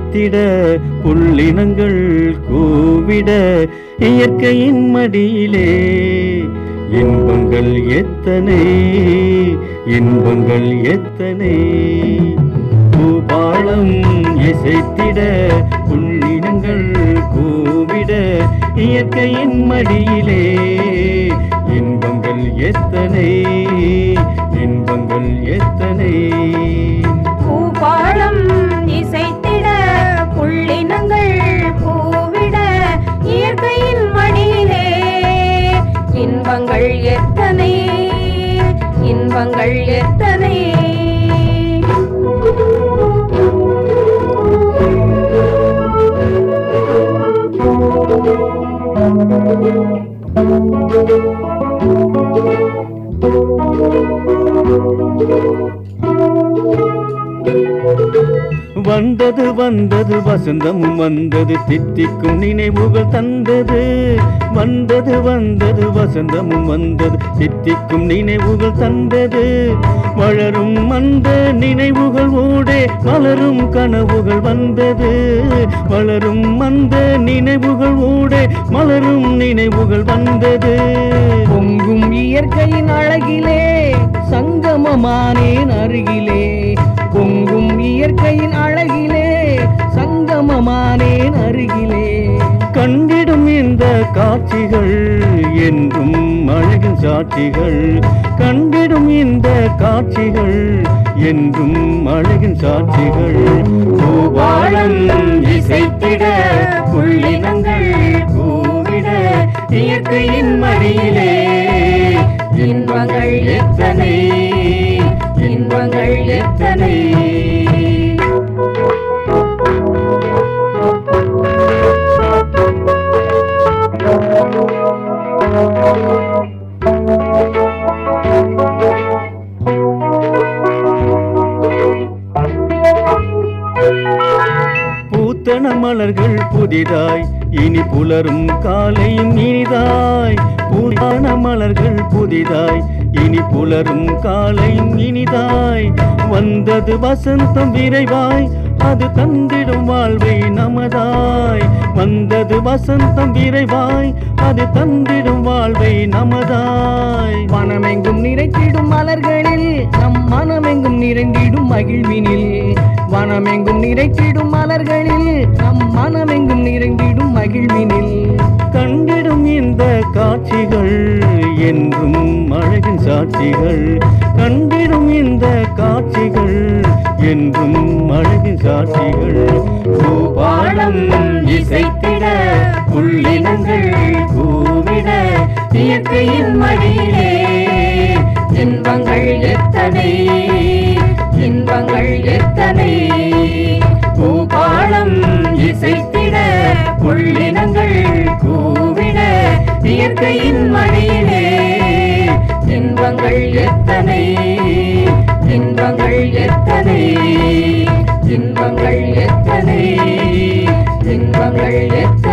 இசைத்திட புள்ளினங்கள் கூவிட இயற்கையின் மடியிலே இன்பங்கள் எத்தனை இன்பங்கள் எத்தனை பூபாளம் இசைத்திட புள்ளினங்கள் கூவிட இயற்கையின் மடியிலே இன்பங்கள் எத்தனை இன்பங்கள் எத்தனை பூபாளம் இசைத்திட புள்ளினங்கள் பூவிட இயற்கையின் மடியிலே இன்பங்கள் எத்தனை இன்பங்கள் எத்தனை வந்தது வந்தது வசந்தமும் வந்தது தித்திக்கும் நினைவுகள் தந்தது வந்தது வந்தது வசந்தமும் வந்தது தித்திக்கும் நினைவுகள் தந்தது வளரும் அந்த நினைவுகள் ஊடே மலரும் கனவுகள் வந்தது வளரும் அந்த நினைவுகள் ஊடே மலரும் நினைவுகள் வந்தது பொங்கும் இயற்கையின் அழகிலே சங்கமமானேன் அருகிலே பொங்கும் இயற்கையின் அழகிலே சங்கமமானேன் அருகிலே கண்டிடும் இந்த காட்சிகள் என்றும் அழகின் சாட்சிகள் கண்டிடும் இந்த காட்சிகள் என்றும் அழகின் சாட்சிகள் பூபாளம் இசைத்திட புள்ளினங்கள் கூவிட இயற்கையின் மடியிலே இன்பங்கள் எத்தனை இன்பங்கள் எத்தனை பூத்தன மலர்கள் புதிதாய் இனி புலரும் காலையும் இனிதாய் பூத்தான மலர்கள் புதிதாய் இனி புலரும் காலையும் இனிதாய் வந்தது வசந்தம் விரைவாய் அது தந்திடும் வாழ்வை நமதாய் வந்தது வசந்தம் விரைவாய் அது தந்திடும் வாழ்வை நமதாய் மனமெங்கும் நிறைத்திடும் மலர்களில் நம் மனமெங்கும் நிறைந்திடும் மகிழ்வினில் வனமெங்கும் நிறைத்திடும் மலர்களில் நம் மனமெங்கும் நிறைந்திடும் மகிழ்வினில் கண்டிடும் இந்த காட்சிகள் என்றும் அழகின் சாட்சிகள் கண்டிடும் இந்த காட்சிகள் என்றும் அழகின் சாட்சிகள் பூபாலம் இசைத்திட புள்ளினங்கள் கூவிட இயற்கையின் மடியிலே இன்பங்கள் எத்தனை இன்பங்கள் எத்தனை பூபாலம் இசைத்திட புள்ளினங்கள் கூவிட இயற்கையின் மடியிலே இன்பங்கள் எத்தனை இன்பங்கள் எத்தனை இன்பங்கள் எத்தனை இன்பங்கள் எத்தனை